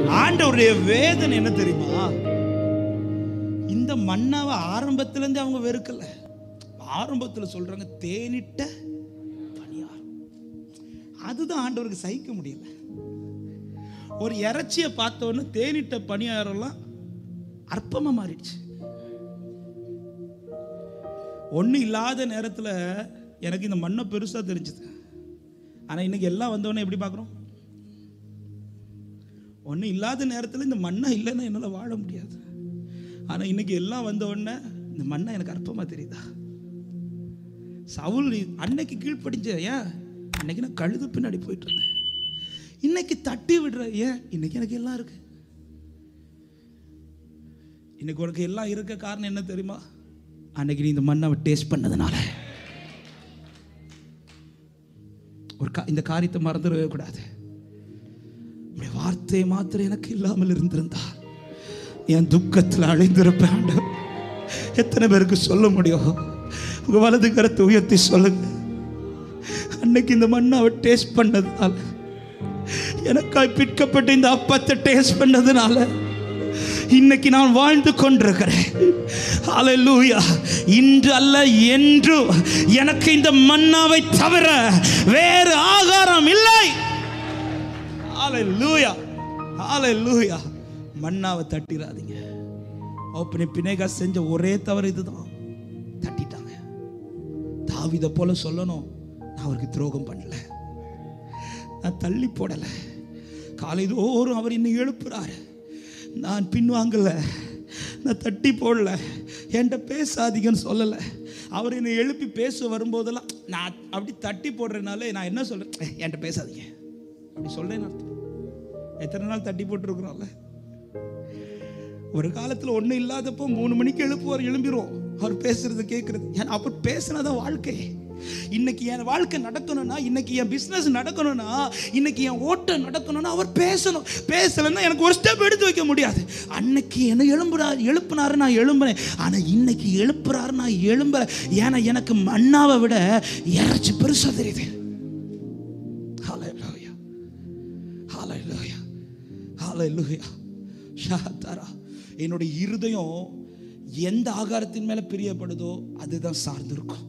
ஆண்டவருடைய வேதனை என்ன தெரியுமா இந்த மண்ணாவை ஆரம்பத்துல இருந்து அவங்க வெறுக்கல ஆரம்பத்துல சொல்றாங்க தேனிட்ட பணியாரம் அதுதான் ஆண்டவருக்கு சகிக்க முடியல ஒரு இறைச்சியை பார்த்த உடனே தேனிட்ட பணியாரம்லாம் அற்பமா மாறிடுச்சு ஒன்றும் இல்லாத நேரத்தில் எனக்கு இந்த மண்ணை பெருசாக தெரிஞ்சுது ஆனால் இன்னைக்கு எல்லாம் வந்தவொடனே எப்படி பார்க்குறோம் ஒன்றும் இல்லாத நேரத்தில் இந்த மண்ணை இல்லைன்னா என்னால் வாழ முடியாது ஆனால் இன்னைக்கு எல்லாம் வந்த உடனே இந்த மண்ணை எனக்கு அற்பமாக தெரியுதா சவுல் அன்னைக்கு கீழ்ப்படிஞ்ச ஏன் அன்னைக்கு நான் கழுது பின்னாடி போயிட்டு இருந்தேன் இன்னைக்கு தட்டி விடுற ஏன் இன்னைக்கு எனக்கு எல்லாம் இருக்கு இன்னைக்கு உனக்கு எல்லாம் இருக்க காரணம் என்ன தெரியுமா அன்னைக்கு நீ இந்த மண்ணை டேஸ்ட் பண்ணதுனால ஒரு கா இந்த காரியத்தை மறந்துடவே கூடாது உம்முடைய வார்த்தை மாத்திரம் எனக்கு இல்லாமல் இருந்திருந்தால் என் துக்கத்தில் அழிந்திருப்பேன் ஆண்டவர். எத்தனை பேருக்கு சொல்ல முடியும் உங்க வலது கரத்தை உயர்த்தி சொல்லுங்க அன்னைக்கு இந்த மண்ணை அவர் டேஸ்ட் பண்ணதுனால எனக்காய் பிற்கப்பட்ட இந்த அப்பத்தை டேஸ்ட் பண்ணதுனால இன்னைக்கு நான் வாழ்ந்து கொண்டிருக்கிறேன் ஹalleluya இன்று அல்ல என்று எனக்கு இந்த மன்னாவை தவிர வேறு ஆகாரம் இல்லை ஹalleluya ஹalleluya மன்னாவை தட்டிராதீங்க ஓப்பனி பினேகா செஞ்ச ஒரே தவறு இதுதான் தட்டிட்டாங்க தாவித போல சொல்லணும் நான் அவருக்கு துரோகம் பண்ணல நான் தள்ளி போடலை காலை தோறும் அவர் என்னை எழுப்புறாரு நான் பின்வாங்கல நான் தட்டி போடல என்கிட்ட பேசாதீங்கன்னு சொல்லலை அவர் என்னை எழுப்பி பேச வரும்போதெல்லாம் நான் அப்படி தட்டி போடுறதுனால நான் என்ன சொல்கிறேன் என்கிட்ட பேசாதீங்க அப்படி சொல்கிறேன்னு அர்த்தம் எத்தனை நாள் தட்டி போட்டுருக்குறோம்ல ஒரு காலத்தில் ஒன்றும் இல்லாதப்போ மூணு மணிக்கு எழுப்புவார் எழும்பிடுவோம் அவர் பேசுறது கேட்குறது ஏன்னா அவர் பேசுனதான் வாழ்க்கை இன்னைக்கு என் வாழ்க்கை நடக்கணும்னா இன்னைக்கு என் பிஸ்னஸ் நடக்கணும்னா இன்னைக்கு என் ஓட்டம் நடக்கணும்னா அவர் பேசணும் பேசலைன்னா எனக்கு ஒரு ஸ்டெப் எடுத்து வைக்க முடியாது அன்னைக்கு என்ன எழும்புறாரு எழுப்புனாரு நான் எழும்புறேன் ஆனால் இன்னைக்கு எழுப்புறாரு நான் எழும்புறேன் ஏன்னா எனக்கு மண்ணாவை விட இறைச்சி பெருசாக தெரியுது Hallelujah. Hallelujah. Hallelujah. ஷாத்தாரா என்னுடைய இருதயம் எந்த ஆகாரத்தின் மேல பிரியப்படுதோ அதுதான் சார்ந்திருக்கும்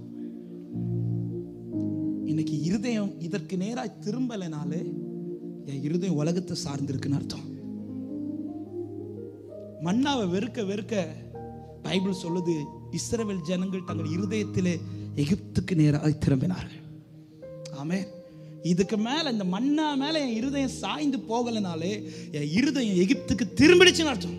இன்னைக்கு இருதயம் இதற்கு நேராக திரும்பலைனாலே என் இருதயம் உலகத்தை சார்ந்திருக்குன்னு அர்த்தம் மன்னாவை வெறுக்க வெறுக்க பைபிள் சொல்லுது இஸ்ரவேல் ஜனங்கள் தங்கள் இருதயத்திலே எகிப்துக்கு நேராக திரும்பினார்கள் ஆமே இதுக்கு மேல இந்த மண்ணா மேல என் இருதயம் சாய்ந்து போகலைனாலே என் இருதயம் எகிப்துக்கு திரும்பிடுச்சுன்னு அர்த்தம்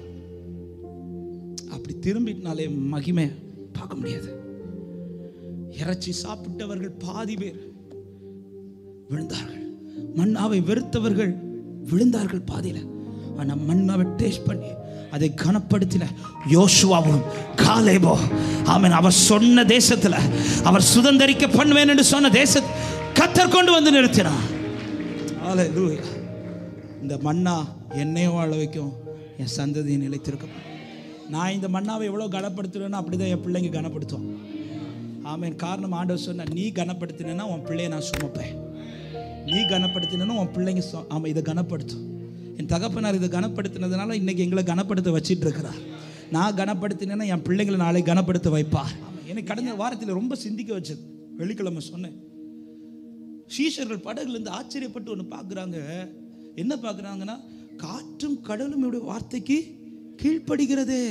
அப்படி திரும்பினாலே மகிமை பார்க்க முடியாது இறைச்சி சாப்பிட்டவர்கள் பாதி பேர் விழுந்தார்கள் மண்ணாவை வெறுத்தவர்கள் விழுந்தார்கள் பாதியில ஆனா மண்ணாவை டேஸ்ட் பண்ணி அதை கனப்படுத்தின யோசுவாவும் காலேபோ ஆமென் அவர் சொன்ன தேசத்துல அவர் சுதந்தரிக்க பண்ணுவேன் என்று சொன்ன தேசத்தை கத்தர் கொண்டு வந்து நிறுத்தினார் ஹalleluya இந்த மண்ணா என்னையும் வாழ வைக்கும் என் சந்ததியை நிலைத்திருக்கும் நான் இந்த மண்ணாவை எவ்வளோ கனப்படுத்துவேனோ அப்படிதான் என் பிள்ளைங்க கனப்படுத்தும் ஆமென் காரணம் ஆண்டவர் சொன்ன நீ கனப்படுத்தினா உன் பிள்ளைய நான் சுமப்பேன் நீ கனப்படுத்தினா உன் பிள்ளைங்க சொ- ஆமா இதை கனப்படுத்தும் என் தகப்பனார் இதை கனப்படுத்தினதுனால இன்னைக்கு எங்களை கனப்படுத்த வச்சிட்டு இருக்கிறார் நான் கனப்படுத்தினேன்னா என் பிள்ளைங்களை நாளை கனப்படுத்த வைப்பார் ஆமா, எனக்கு கடந்த வாரத்தில் ரொம்ப சிந்திக்க வச்சது வெள்ளிக்கிழமை சொன்னேன் சீஷர்கள் படகுல இருந்து ஆச்சரியப்பட்டு ஒன்று பார்க்குறாங்க என்ன பார்க்குறாங்கன்னா காற்றும் கடலும் என்னுடைய வார்த்தைக்கு கீழ்ப்படுகிறதே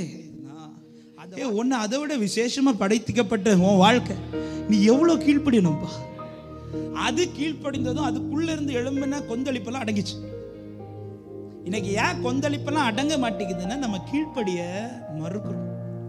ஏ ஒன்று அதை விட விசேஷமாக படைத்திக்கப்பட்ட உன் வாழ்க்கை நீ எவ்வளோ கீழ்ப்படியணும்பா அது கீழ்ப்படிந்ததும் அதுக்குள்ள இருந்து எழும்புனா கொந்தளிப்பெல்லாம் அடங்கிச்சு இன்னைக்கு ஏன் கொந்தளிப்பெல்லாம் அடங்க மாட்டேங்குதுன்னா நம்ம கீழ்ப்படிய மறுக்கிறோம்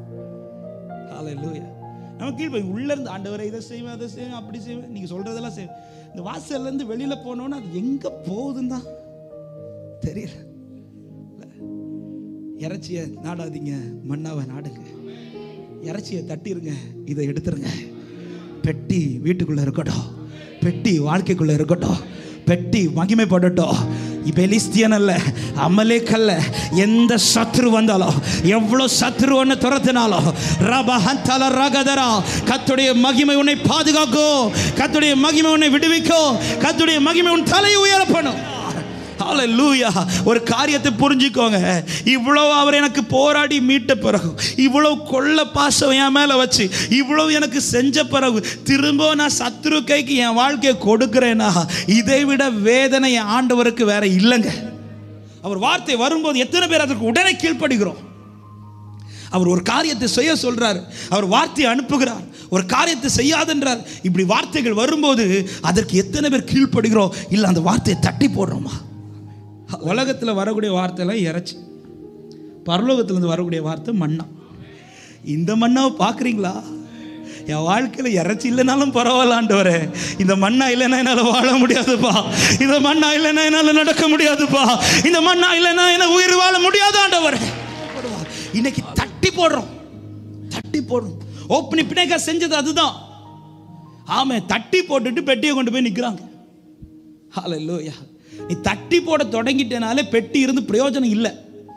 ஹalleluya நம்ம கீழ்ப்படி உள்ள இருந்து ஆண்டவரை இதை செய்வேன் அதை செய்வேன் அப்படி செய்வேன் நீங்க சொல்றதெல்லாம் செய்வேன் இந்த வாசல்ல இருந்து வெளியில போனோன்னா அது எங்க போகுதுன்னு தான் தெரியல இல்ல. இறைச்சிய நாடாதீங்க மண்ணாவை நாடுங்க இறைச்சியை தட்டிருங்க இதை எடுத்துருங்க பெட்டி வீட்டுக்குள்ள இருக்கட்டும் பெட்டி வாழ்க்கைக்குள்ள இருக்கட்டும் பெட்டி மகிமைப்படட்டும் பெலிஸ்தியன் அல்ல அமலேக்கல்ல எந்த சத்ரு வந்தாலும் எவ்வளோ சத்ரு ஒன்று துரத்தினாலும் ரபஹந்தல ரகதரா கத்துடைய மகிமை உன்னை பாதுகாக்கும் கத்துடைய மகிமை உன்னை விடுவிக்கும் கத்துடைய மகிமை உன் தலையை உயரப்படும் ஹalleluya ஒரு காரியத்தை புரிஞ்சுக்கோங்க இவ்வளவு அவர் எனக்கு போராடி மீட்ட பிறகு இவ்வளவு கொள்ள பாசம் என் மேல வச்சு இவ்வளவு எனக்கு செஞ்ச பிறகு திரும்ப நான் சத்துரு கைக்கு என் வாழ்க்கையை கொடுக்கிறேனா இதை விட வேதனை என் ஆண்டவருக்கு வேற இல்லைங்க அவர் வார்த்தை வரும்போது எத்தனை பேர் அதற்கு உடனே கீழ்ப்படுகிறோம் அவர் ஒரு காரியத்தை செய்ய சொல்றார் அவர் வார்த்தையை அனுப்புகிறார் ஒரு காரியத்தை செய்யாதென்றார் இப்படி வார்த்தைகள் வரும்போது அதற்கு எத்தனை பேர் கீழ்ப்படுகிறோம் இல்லை அந்த வார்த்தையை தட்டி போடுறோமா உலகத்தில் வரக்கூடிய வார்த்தையெல்லாம் இறைச்சி பரலோகத்திலேருந்து வரக்கூடிய வார்த்தை மண்ணா இந்த மண்ணாவை பார்க்குறீங்களா என் வாழ்க்கையில் இறைச்சி இல்லைனாலும் பரவாயில்லாண்டவரே இந்த மண்ணா இல்லைன்னா என்னால் வாழ முடியாதுப்பா இந்த மண்ணா இல்லைன்னா என்னால் நடக்க முடியாதுப்பா இந்த மண்ணா இல்லைன்னா என்ன உயிர் வாழ முடியாது ஆண்டவரே இன்னைக்கு தட்டி போடுறோம் தட்டி போடுறோம் ஓப்பனி பிணைக்கா செஞ்சது அதுதான் ஆமே தட்டி போட்டுட்டு பெட்டியை கொண்டு போய் நிற்கிறாங்க ஹalleluya நீ தட்டி போட தொடங்கிட்டனாலே பெட்டி இருந்து பிரயோஜனம் இல்லை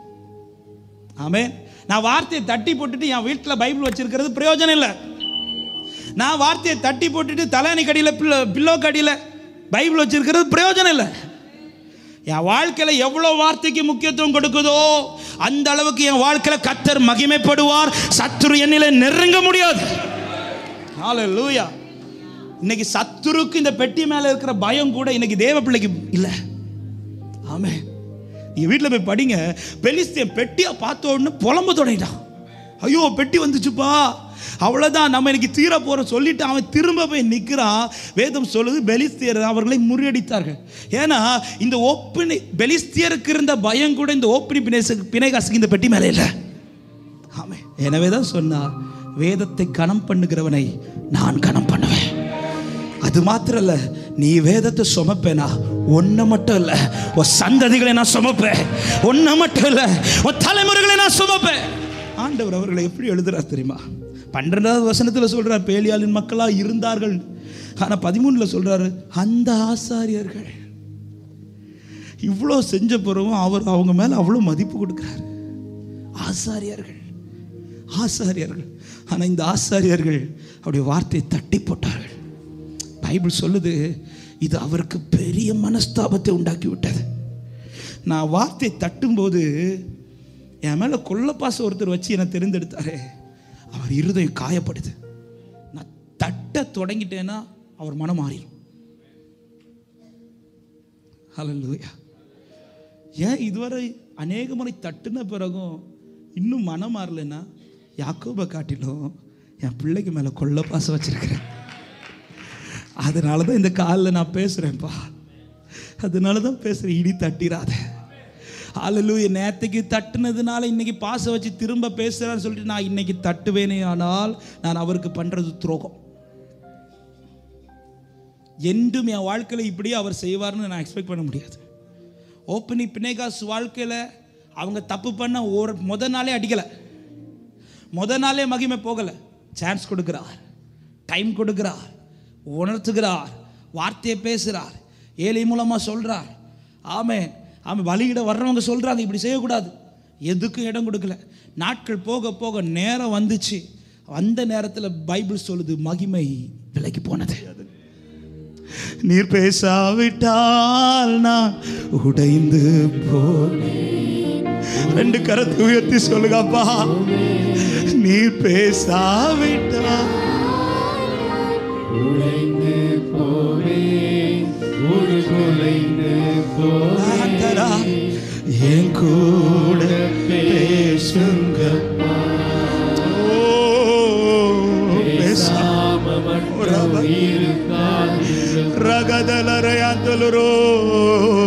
ஆமே நான் வார்த்தையை தட்டி போட்டுட்டு என் வீட்டில் பைபிள் வச்சிருக்கிறது பிரயோஜனம் இல்லை நான் வார்த்தையை தட்டி போட்டுட்டு தலையணை கடியில் பில்லோ பில்லோ கடியில் பைபிள் வச்சிருக்கிறது பிரயோஜனம் இல்லை என் வாழ்க்கையில் எவ்வளோ வார்த்தைக்கு முக்கியத்துவம் கொடுக்குதோ அந்த அளவுக்கு என் வாழ்க்கையில் கத்தர் மகிமைப்படுவார் சத்துரு என்னில நெருங்க முடியாது ஹalleluya இன்னைக்கு சத்துருக்கு இந்த பெட்டி மேலே இருக்கிற பயம் கூட இன்னைக்கு தேவ பிள்ளைக்கு இல்லை ஆமே நீங்க வீட்டில் போய் படிங்க பெலிஸ்தியன் பெட்டியை பார்த்த உடனே புலம்ப தொடங்கிட்டான் ஐயோ பெட்டி வந்துச்சுப்பா அவ்வளோதான் நம்ம இன்னைக்கு தீர போற சொல்லிட்டு அவன் திரும்ப போய் நிற்கிறான் வேதம் சொல்லுது பெலிஸ்தியர் அவர்களை முறியடித்தார்கள் ஏன்னா இந்த ஓப்பினி பெலிஸ்தியருக்கு இருந்த பயம் கூட இந்த ஓப்பினி பிணைசு பிணைகாசுக்கு இந்த பெட்டி மேலே இல்லை ஆமே எனவே தான் சொன்னார் வேதத்தை கணம் பண்ணுகிறவனை நான் கணம் பண்ணுவேன் அது மாத்திரம் இல்ல நீ வேதத்தை சுமப்பேனா ஒன்றை மட்டும் இல்லை உன் சந்ததிகளை நான் சுமப்பேன் ஒன்றை மட்டும் இல்லை உன் தலைமுறைகளை நான் சுமப்பேன் ஆண்டவர் அவர்களை எப்படி எழுதுறார் தெரியுமா பன்னிரெண்டாவது வசனத்தில் சொல்றார் பேலியாளின் மக்களா இருந்தார்கள் ஆனால் பதிமூணுல சொல்றாரு அந்த ஆசாரியர்கள் இவ்வளோ செஞ்ச பிறகும் அவர் அவங்க மேலே அவ்வளோ மதிப்பு கொடுக்குறாரு ஆசாரியர்கள் ஆசாரியர்கள் ஆனால் இந்த ஆசாரியர்கள் அவருடைய வார்த்தையை தட்டி போட்டார்கள் பைபிள் சொல்லுது இது அவருக்கு பெரிய மனஸ்தாபத்தை உண்டாக்கி விட்டது நான் வார்த்தை தட்டும்போது என் மேலே கொல்லப்பாசம் ஒருத்தர் வச்சு என்னை தெரிந்தெடுத்தாரே அவர் இருதயம் காயப்படுது நான் தட்ட தொடங்கிட்டேன்னா அவர் மனம் மாறிடும் ஹalleluya ஏன் இதுவரை அநேக முறை தட்டுன பிறகும் இன்னும் மனம் மாறலைன்னா யாக்கோபை காட்டிலும் என் பிள்ளைக்கு மேலே கொள்ள பாசம் வச்சிருக்கிறேன் அதனால தான் இந்த காலில் நான் பேசுகிறேன்ப்பா அதனால தான் பேசுகிறேன் இடி தட்டிராத ஆளலூய நேற்றுக்கு தட்டுனதுனால இன்னைக்கு பாசம் வச்சு திரும்ப பேசுகிறான்னு சொல்லிட்டு நான் இன்னைக்கு தட்டுவேனே ஆனால் நான் அவருக்கு பண்ணுறது துரோகம் என்றும் என் வாழ்க்கையில் இப்படியே அவர் செய்வார்னு நான் எக்ஸ்பெக்ட் பண்ண முடியாது ஓப்பனி பிணைகாஸ் வாழ்க்கையில் அவங்க தப்பு பண்ண ஒரு முத நாளே அடிக்கலை முத நாளே மகிமை போகலை சான்ஸ் கொடுக்கிறார் டைம் கொடுக்கிறார் உணர்த்துகிறார் வார்த்தையை பேசுகிறார் ஏழை மூலமாக சொல்கிறார் ஆமே ஆமே பலியிட வர்றவங்க சொல்கிறாங்க இப்படி செய்யக்கூடாது எதுக்கும் இடம் கொடுக்கல நாட்கள் போக போக நேரம் வந்துச்சு அந்த நேரத்தில் பைபிள் சொல்லுது மகிமை விலைக்கு போனது நீர் பேசாவிட்டால் நான் உடைந்து போனேன் ரெண்டு கரத்தை உயர்த்தி சொல்லுங்கப்பா நீர் பேசாவிட்டால் உடைந்து போவேன் ஒரு குலைந்து ஆண்டரா, என் கூட பேசுங்கப்பா ஓ, பேசா பேசாம மட்டும் இருக்காது ரகதலரையாந்தலரோ